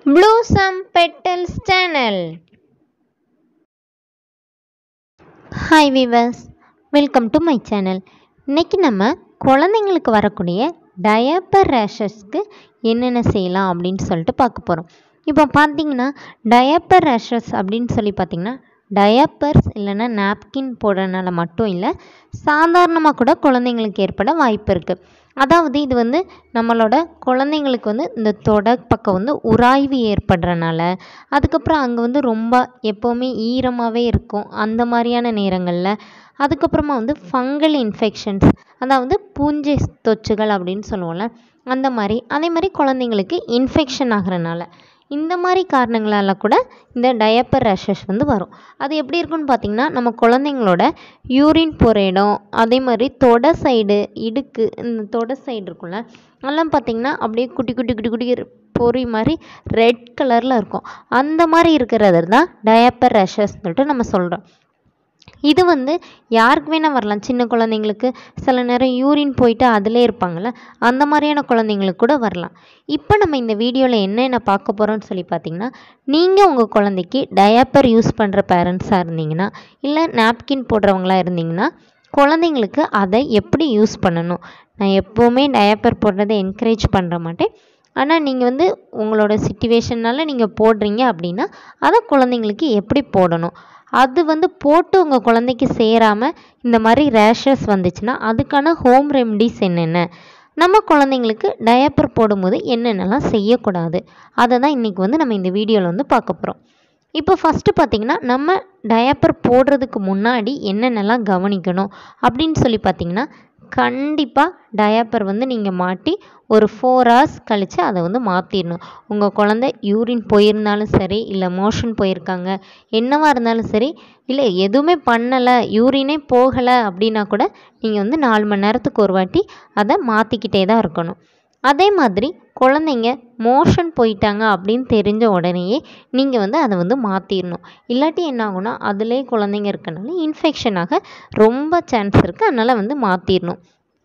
Blossom Petals Channel. Hi viewers welcome to my channel இன்னைக்கு நம்ம குழந்தைங்களுக்கு வரக்கூடிய டயப்பர் ரேஷஸ்க்கு என்னென்ன செய்யலாம் அப்படின்னு சொல்லிட்டு பார்க்க போகிறோம் இப்போ பார்த்தீங்கன்னா டயப்பர் ரேஷஸ் அப்படின்னு சொல்லி பார்த்தீங்கன்னா டயப்பர்ஸ் இல்லைன்னா நாப்கின் போடுறதுனால மட்டும் இல்லை சாதாரணமாக கூட குழந்தைங்களுக்கு ஏற்பட வாய்ப்பு இருக்குது அதாவது இது வந்து நம்மளோட குழந்தைங்களுக்கு வந்து இந்த தொட பக்கம் வந்து உராய்வு ஏற்படுறனால அதுக்கப்புறம் அங்கே வந்து ரொம்ப எப்போவுமே ஈரமாகவே இருக்கும் அந்த மாதிரியான நேரங்களில் அதுக்கப்புறமா வந்து ஃபங்கல் இன்ஃபெக்ஷன்ஸ் அதாவது பூஞ்சை தொற்றுகள் அப்படின்னு சொல்லுவோம்ல அந்த மாதிரி அதே மாதிரி குழந்தைங்களுக்கு இன்ஃபெக்ஷன் ஆகிறனால இந்த மாதிரி காரணங்களால் கூட இந்த டயப்பர் ரேஷஸ் வந்து வரும் அது எப்படி இருக்குன்னு பார்த்தீங்கன்னா நம்ம குழந்தைங்களோட யூரின் போகிற இடம் அதே மாதிரி தொட சைடு இடுக்கு இந்த தொட சைடு இருக்கும்ல அதெல்லாம் பார்த்தீங்கன்னா அப்படியே குட்டி குட்டி குட்டி குட்டி பொறி மாதிரி ரெட் கலரில் இருக்கும் அந்த மாதிரி இருக்கிறது தான் டயப்பர் ரேஷஸ் சொல்லிட்டு நம்ம சொல்கிறோம் இது வந்து யாருக்கு வேணால் வரலாம் சின்ன குழந்தைங்களுக்கு சில நேரம் யூரின் போயிட்டு அதிலே இருப்பாங்கள்ல அந்த மாதிரியான குழந்தைங்களுக்கு கூட வரலாம் இப்போ நம்ம இந்த வீடியோவில் என்னென்ன பார்க்க போகிறோம்னு சொல்லி பார்த்தீங்கன்னா நீங்கள் உங்கள் குழந்தைக்கு டயப்பர் யூஸ் பண்ணுற பேரண்ட்ஸாக இருந்தீங்கன்னா இல்லை நாப்கின் போடுறவங்களா இருந்தீங்கன்னா குழந்தைங்களுக்கு அதை எப்படி யூஸ் பண்ணணும் நான் எப்போவுமே டயப்பர் போடுறதை என்கரேஜ் பண்ணுற மாட்டேன் ஆனால் நீங்கள் வந்து உங்களோட சுச்சுவேஷனால் நீங்கள் போடுறீங்க அப்படின்னா அதை குழந்தைங்களுக்கு எப்படி போடணும் அது வந்து போட்டு உங்கள் குழந்தைக்கு சேராமல் இந்த மாதிரி ரேஷஸ் வந்துச்சுன்னா அதுக்கான ஹோம் ரெமடிஸ் என்னென்ன நம்ம குழந்தைங்களுக்கு டயப்பர் போடும்போது என்னென்னலாம் செய்யக்கூடாது அதை தான் இன்றைக்கி வந்து நம்ம இந்த வீடியோவில் வந்து பார்க்க போகிறோம் இப்போ ஃபஸ்ட்டு பார்த்திங்கன்னா நம்ம டயப்பர் போடுறதுக்கு முன்னாடி என்னென்னலாம் கவனிக்கணும் அப்படின்னு சொல்லி பார்த்திங்கன்னா கண்டிப்பாக டயப்பர் வந்து நீங்கள் மாட்டி ஒரு ஃபோர் ஹவர்ஸ் கழித்து அதை வந்து மாற்றிடணும் உங்கள் குழந்தை யூரின் போயிருந்தாலும் சரி இல்லை மோஷன் போயிருக்காங்க என்னவாக இருந்தாலும் சரி இல்லை எதுவுமே பண்ணலை யூரினே போகலை அப்படின்னா கூட நீங்கள் வந்து நாலு மணி நேரத்துக்கு ஒரு வாட்டி அதை மாற்றிக்கிட்டே தான் இருக்கணும் அதே மாதிரி குழந்தைங்க மோஷன் போயிட்டாங்க அப்படின்னு தெரிஞ்ச உடனேயே நீங்கள் வந்து அதை வந்து மாற்றிடணும் இல்லாட்டி என்ன ஆகும்னா அதிலே குழந்தைங்க இருக்கனால இன்ஃபெக்ஷன் ஆக ரொம்ப சான்ஸ் இருக்குது அதனால் வந்து மாற்றிடணும்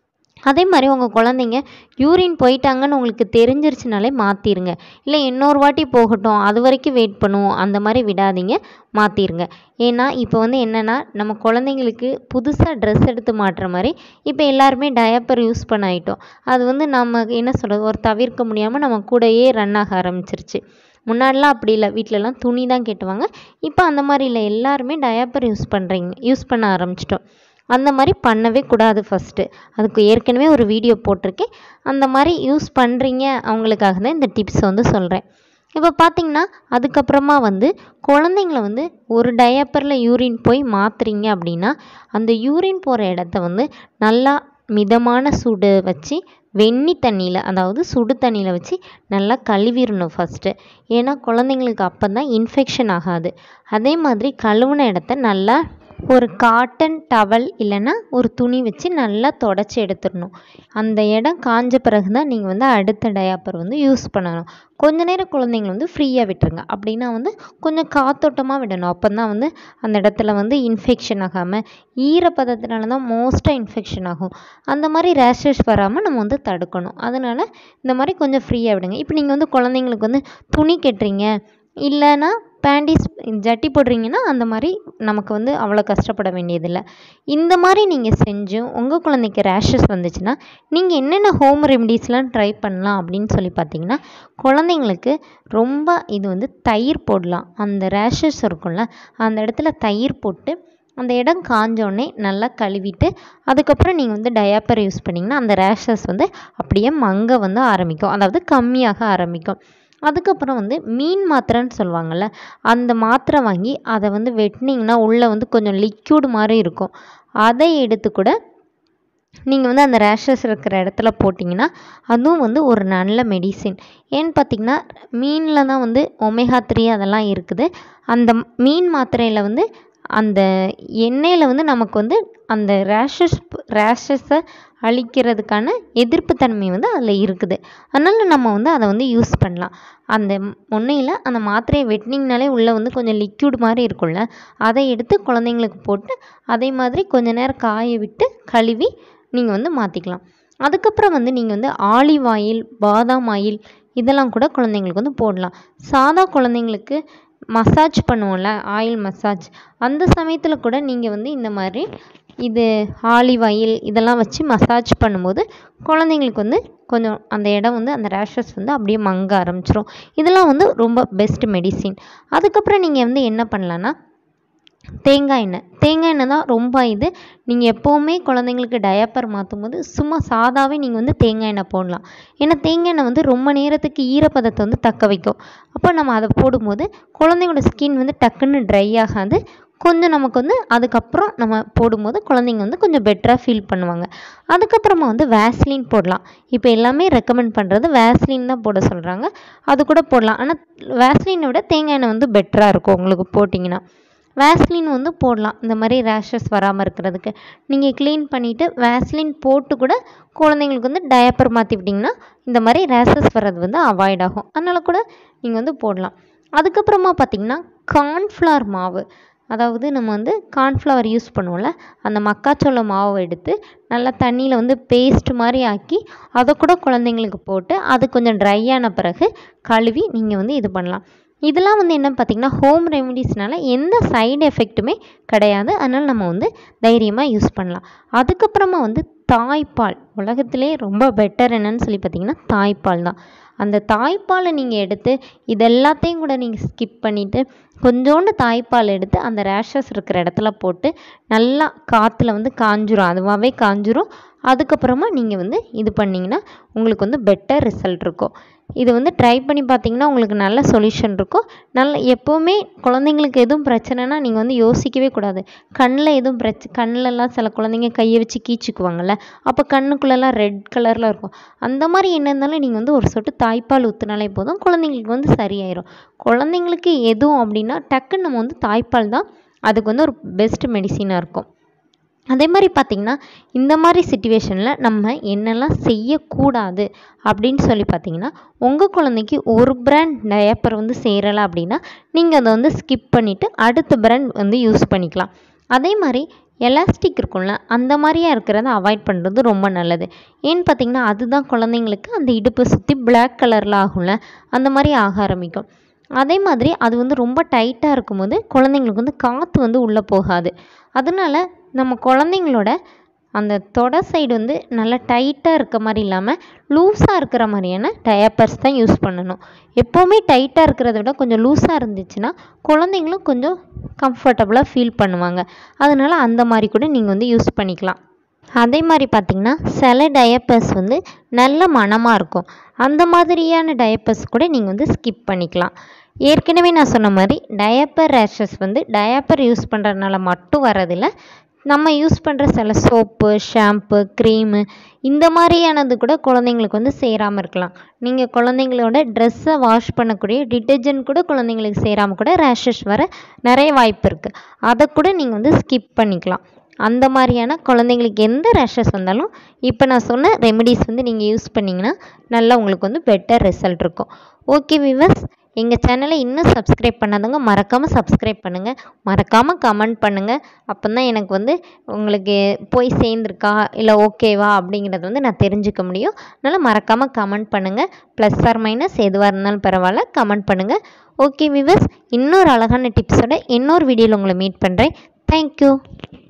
அதே மாதிரி உங்கள் குழந்தைங்க யூரின் போயிட்டாங்கன்னு உங்களுக்கு தெரிஞ்சிருச்சுனாலே மாற்றிருங்க இல்லை இன்னொரு வாட்டி போகட்டும் அது வரைக்கும் வெயிட் பண்ணுவோம் அந்த மாதிரி விடாதீங்க மாற்றிருங்க ஏன்னா இப்போ வந்து என்னென்னா நம்ம குழந்தைங்களுக்கு புதுசாக ட்ரெஸ் எடுத்து மாட்டுற மாதிரி இப்போ எல்லாருமே டயப்பர் யூஸ் பண்ண ஆயிட்டோம் அது வந்து நம்ம என்ன சொல்கிறது ஒரு தவிர்க்க முடியாமல் நம்ம கூடயே ரன் ஆக ஆரம்பிச்சிருச்சு முன்னாடிலாம் அப்படி இல்லை வீட்டிலலாம் துணி தான் கெட்டுவாங்க இப்போ அந்த மாதிரி இல்லை எல்லாருமே டயப்பர் யூஸ் பண்ணுறீங்க யூஸ் பண்ண ஆரம்பிச்சிட்டோம் அந்த மாதிரி பண்ணவே கூடாது ஃபஸ்ட்டு அதுக்கு ஏற்கனவே ஒரு வீடியோ போட்டிருக்கேன் அந்த மாதிரி யூஸ் பண்ணுறீங்க அவங்களுக்காக தான் இந்த டிப்ஸ் வந்து சொல்கிறேன் இப்போ பார்த்தீங்கன்னா அதுக்கப்புறமா வந்து குழந்தைங்கள வந்து ஒரு டயப்பரில் யூரின் போய் மாற்றுறீங்க அப்படின்னா அந்த யூரின் போகிற இடத்த வந்து நல்லா மிதமான சுடு வச்சு வெந்நி தண்ணியில் அதாவது சுடு தண்ணியில் வச்சு நல்லா கழுவிடணும் ஃபஸ்ட்டு ஏன்னா குழந்தைங்களுக்கு அப்போ தான் இன்ஃபெக்ஷன் ஆகாது அதே மாதிரி கழுவுன இடத்த நல்லா ஒரு காட்டன் டவல் இல்லைன்னா ஒரு துணி வச்சு நல்லா தொடச்சி எடுத்துடணும் அந்த இடம் காஞ்ச பிறகு தான் நீங்கள் வந்து அடுத்த டயாப்பர் வந்து யூஸ் பண்ணணும் கொஞ்ச நேரம் குழந்தைங்கள வந்து ஃப்ரீயாக விட்டுருங்க அப்படின்னா வந்து கொஞ்சம் காத்தோட்டமாக விடணும் அப்போ தான் வந்து அந்த இடத்துல வந்து இன்ஃபெக்ஷன் ஆகாமல் ஈரப்பதத்தினால தான் மோஸ்ட்டாக இன்ஃபெக்ஷன் ஆகும் அந்த மாதிரி ரேஷஸ் வராமல் நம்ம வந்து தடுக்கணும் அதனால் இந்த மாதிரி கொஞ்சம் ஃப்ரீயாக விடுங்க இப்போ நீங்கள் வந்து குழந்தைங்களுக்கு வந்து துணி கட்டுறீங்க இல்லைன்னா பேண்டிஸ் ஜட்டி போடுறீங்கன்னா அந்த மாதிரி நமக்கு வந்து அவ்வளோ கஷ்டப்பட வேண்டியதில்லை இந்த மாதிரி நீங்கள் செஞ்சும் உங்கள் குழந்தைக்கு ரேஷஸ் வந்துச்சுன்னா நீங்கள் என்னென்ன ஹோம் ரெமடிஸ்லாம் ட்ரை பண்ணலாம் அப்படின்னு சொல்லி பார்த்தீங்கன்னா குழந்தைங்களுக்கு ரொம்ப இது வந்து தயிர் போடலாம் அந்த ரேஷஸ் இருக்கும்ல அந்த இடத்துல தயிர் போட்டு அந்த இடம் காஞ்சோடனே நல்லா கழுவிட்டு அதுக்கப்புறம் நீங்கள் வந்து டயாப்பர் யூஸ் பண்ணிங்கன்னா அந்த ரேஷஸ் வந்து அப்படியே மங்க வந்து ஆரம்பிக்கும் அதாவது கம்மியாக ஆரம்பிக்கும் அதுக்கப்புறம் வந்து மீன் மாத்திரைன்னு சொல்லுவாங்கள்ல அந்த மாத்திரை வாங்கி அதை வந்து வெட்டினீங்கன்னா உள்ளே வந்து கொஞ்சம் லிக்யூடு மாதிரி இருக்கும் அதை எடுத்து கூட நீங்கள் வந்து அந்த ரேஷஸ் இருக்கிற இடத்துல போட்டிங்கன்னா அதுவும் வந்து ஒரு நல்ல மெடிசின் ஏன்னு பார்த்தீங்கன்னா மீனில் தான் வந்து ஒமேகா த்ரீ அதெல்லாம் இருக்குது அந்த மீன் மாத்திரையில் வந்து அந்த எண்ணெயில் வந்து நமக்கு வந்து அந்த ரேஷஸ் ரேஷஸை அழிக்கிறதுக்கான எதிர்ப்பு தன்மை வந்து அதில் இருக்குது அதனால் நம்ம வந்து அதை வந்து யூஸ் பண்ணலாம் அந்த ஒன்றையில் அந்த மாத்திரையை வெட்டினீங்கனாலே உள்ளே வந்து கொஞ்சம் லிக்யூட் மாதிரி இருக்கும்ல அதை எடுத்து குழந்தைங்களுக்கு போட்டு அதே மாதிரி கொஞ்ச நேரம் காய விட்டு கழுவி நீங்கள் வந்து மாற்றிக்கலாம் அதுக்கப்புறம் வந்து நீங்கள் வந்து ஆலிவ் ஆயில் பாதாம் ஆயில் இதெல்லாம் கூட குழந்தைங்களுக்கு வந்து போடலாம் சாதா குழந்தைங்களுக்கு மசாஜ் பண்ணுவோம்ல ஆயில் மசாஜ் அந்த சமயத்தில் கூட நீங்கள் வந்து இந்த மாதிரி இது ஆலிவ் ஆயில் இதெல்லாம் வச்சு மசாஜ் பண்ணும்போது குழந்தைங்களுக்கு வந்து கொஞ்சம் அந்த இடம் வந்து அந்த ரேஷஸ் வந்து அப்படியே மங்க ஆரம்பிச்சிரும் இதெல்லாம் வந்து ரொம்ப பெஸ்ட் மெடிசின் அதுக்கப்புறம் நீங்கள் வந்து என்ன பண்ணலான்னா தேங்காய் எண்ணெய் தேங்காய் எண்ணெய் தான் ரொம்ப இது நீங்கள் எப்போவுமே குழந்தைங்களுக்கு டயப்பர் மாற்றும் போது சும்மா சாதாவே நீங்கள் வந்து தேங்காய் எண்ணெய் போடலாம் ஏன்னா தேங்காய் எண்ணெய் வந்து ரொம்ப நேரத்துக்கு ஈரப்பதத்தை வந்து தக்க வைக்கும் அப்போ நம்ம அதை போடும்போது குழந்தைங்களோட ஸ்கின் வந்து டக்குன்னு ட்ரை ஆகாது கொஞ்சம் நமக்கு வந்து அதுக்கப்புறம் நம்ம போடும்போது குழந்தைங்க வந்து கொஞ்சம் பெட்டராக ஃபீல் பண்ணுவாங்க அதுக்கப்புறமா வந்து வேஸ்லின் போடலாம் இப்போ எல்லாமே ரெக்கமெண்ட் பண்ணுறது வேஸ்லின் தான் போட சொல்கிறாங்க அது கூட போடலாம் ஆனால் வேஸ்லினை விட தேங்காய் எண்ணெய் வந்து பெட்டராக இருக்கும் உங்களுக்கு போட்டிங்கன்னா வேஸ்லின் வந்து போடலாம் இந்த மாதிரி ரேஷஸ் வராமல் இருக்கிறதுக்கு நீங்கள் க்ளீன் பண்ணிவிட்டு வேஸ்லின் போட்டு கூட குழந்தைங்களுக்கு வந்து டயப்பர் மாற்றி விட்டிங்கன்னா இந்த மாதிரி ரேஷஸ் வர்றது வந்து அவாய்ட் ஆகும் அதனால் கூட நீங்கள் வந்து போடலாம் அதுக்கப்புறமா பார்த்திங்கன்னா கார்ன்ஃப்ளவர் மாவு அதாவது நம்ம வந்து கார்ன்ஃப்ளவர் யூஸ் பண்ணுவோம்ல அந்த மக்காச்சோள மாவை எடுத்து நல்லா தண்ணியில் வந்து பேஸ்ட் மாதிரி ஆக்கி அதை கூட குழந்தைங்களுக்கு போட்டு அது கொஞ்சம் ட்ரை ஆன பிறகு கழுவி நீங்கள் வந்து இது பண்ணலாம் இதெல்லாம் வந்து என்ன பார்த்திங்கன்னா ஹோம் ரெமெடிஸ்னால எந்த சைடு எஃபெக்ட்டுமே கிடையாது அதனால் நம்ம வந்து தைரியமாக யூஸ் பண்ணலாம் அதுக்கப்புறமா வந்து தாய்ப்பால் உலகத்திலே ரொம்ப பெட்டர் என்னன்னு சொல்லி பார்த்தீங்கன்னா தாய்ப்பால் தான் அந்த தாய்ப்பாலை நீங்கள் எடுத்து இது எல்லாத்தையும் கூட நீங்கள் ஸ்கிப் பண்ணிவிட்டு கொஞ்சோண்டு தாய்ப்பால் எடுத்து அந்த ரேஷஸ் இருக்கிற இடத்துல போட்டு நல்லா காற்றுல வந்து காஞ்சிரும் அதுவாகவே காஞ்சிரும் அதுக்கப்புறமா நீங்கள் வந்து இது பண்ணிங்கன்னா உங்களுக்கு வந்து பெட்டர் ரிசல்ட் இருக்கும் இது வந்து ட்ரை பண்ணி பார்த்தீங்கன்னா உங்களுக்கு நல்ல சொல்யூஷன் இருக்கும் நல்ல எப்போவுமே குழந்தைங்களுக்கு எதுவும் பிரச்சனைனா நீங்கள் வந்து யோசிக்கவே கூடாது கண்ணில் எதுவும் பிரச்ச கண்ணிலலாம் சில குழந்தைங்க கையை வச்சு கீச்சிக்குவாங்கல்ல அப்போ கண்ணுக்குள்ளெல்லாம் ரெட் கலரில் இருக்கும் அந்த மாதிரி என்ன இருந்தாலும் நீங்கள் வந்து ஒரு சொட்டு தாய்ப்பால் ஊற்றினாலே போதும் குழந்தைங்களுக்கு வந்து சரியாயிரும் குழந்தைங்களுக்கு எதுவும் அப்படின்னா டக்குன்னு நம்ம வந்து தாய்ப்பால் தான் அதுக்கு வந்து ஒரு பெஸ்ட் மெடிசினாக இருக்கும் அதே மாதிரி பார்த்திங்கன்னா இந்த மாதிரி சுச்சுவேஷனில் நம்ம என்னெல்லாம் செய்யக்கூடாது அப்படின்னு சொல்லி பார்த்தீங்கன்னா உங்கள் குழந்தைக்கு ஒரு பிராண்ட் டயப்பர் வந்து சேரலை அப்படின்னா நீங்கள் அதை வந்து ஸ்கிப் பண்ணிவிட்டு அடுத்த பிராண்ட் வந்து யூஸ் பண்ணிக்கலாம் அதே மாதிரி எலாஸ்டிக் இருக்கும்ல அந்த மாதிரியா இருக்கிறத அவாய்ட் பண்ணுறது ரொம்ப நல்லது ஏன்னு பார்த்தீங்கன்னா அதுதான் குழந்தைங்களுக்கு அந்த இடுப்பு சுற்றி பிளாக் கலரில் ஆகும்ல அந்த மாதிரி ஆக ஆரம்பிக்கும் அதே மாதிரி அது வந்து ரொம்ப டைட்டாக இருக்கும்போது குழந்தைங்களுக்கு வந்து காற்று வந்து உள்ளே போகாது அதனால நம்ம குழந்தைங்களோட அந்த தொடை சைடு வந்து நல்லா டைட்டாக இருக்க மாதிரி இல்லாமல் லூஸாக இருக்கிற மாதிரியான டயப்பர்ஸ் தான் யூஸ் பண்ணணும் எப்போவுமே டைட்டாக இருக்கிறத விட கொஞ்சம் லூஸாக இருந்துச்சுன்னா குழந்தைங்களும் கொஞ்சம் கம்ஃபர்டபுளாக ஃபீல் பண்ணுவாங்க அதனால் அந்த மாதிரி கூட நீங்கள் வந்து யூஸ் பண்ணிக்கலாம் அதே மாதிரி பார்த்திங்கன்னா சில டயப்பர்ஸ் வந்து நல்ல மணமாக இருக்கும் அந்த மாதிரியான டயப்பர்ஸ் கூட நீங்கள் வந்து ஸ்கிப் பண்ணிக்கலாம் ஏற்கனவே நான் சொன்ன மாதிரி டயப்பர் ரேஷஸ் வந்து டயப்பர் யூஸ் பண்ணுறதுனால மட்டும் வரதில்லை நம்ம யூஸ் பண்ணுற சில சோப்பு ஷாம்பு க்ரீமு இந்த மாதிரியானது கூட குழந்தைங்களுக்கு வந்து சேராமல் இருக்கலாம் நீங்கள் குழந்தைங்களோட ட்ரெஸ்ஸை வாஷ் பண்ணக்கூடிய டிட்டர்ஜென்ட் கூட குழந்தைங்களுக்கு சேராமல் கூட ரேஷஸ் வர நிறைய வாய்ப்பு இருக்குது அதை கூட நீங்கள் வந்து ஸ்கிப் பண்ணிக்கலாம் அந்த மாதிரியான குழந்தைங்களுக்கு எந்த ரேஷஸ் வந்தாலும் இப்போ நான் சொன்ன ரெமெடிஸ் வந்து நீங்கள் யூஸ் பண்ணிங்கன்னா நல்லா உங்களுக்கு வந்து பெட்டர் ரிசல்ட் இருக்கும் ஓகே விவர்ஸ் எங்கள் சேனலை இன்னும் சப்ஸ்கிரைப் பண்ணாதவங்க மறக்காமல் சப்ஸ்கிரைப் பண்ணுங்கள் மறக்காமல் கமெண்ட் பண்ணுங்கள் அப்போ தான் எனக்கு வந்து உங்களுக்கு போய் சேர்ந்துருக்கா இல்லை ஓகேவா அப்படிங்கிறத வந்து நான் தெரிஞ்சுக்க முடியும் அதனால் மறக்காமல் கமெண்ட் பண்ணுங்கள் ப்ளஸ் ஆர் மைனஸ் எதுவாக இருந்தாலும் பரவாயில்ல கமெண்ட் பண்ணுங்கள் ஓகே விவர்ஸ் இன்னொரு அழகான டிப்ஸோட இன்னொரு வீடியோவில் உங்களை மீட் பண்ணுறேன் தேங்க்யூ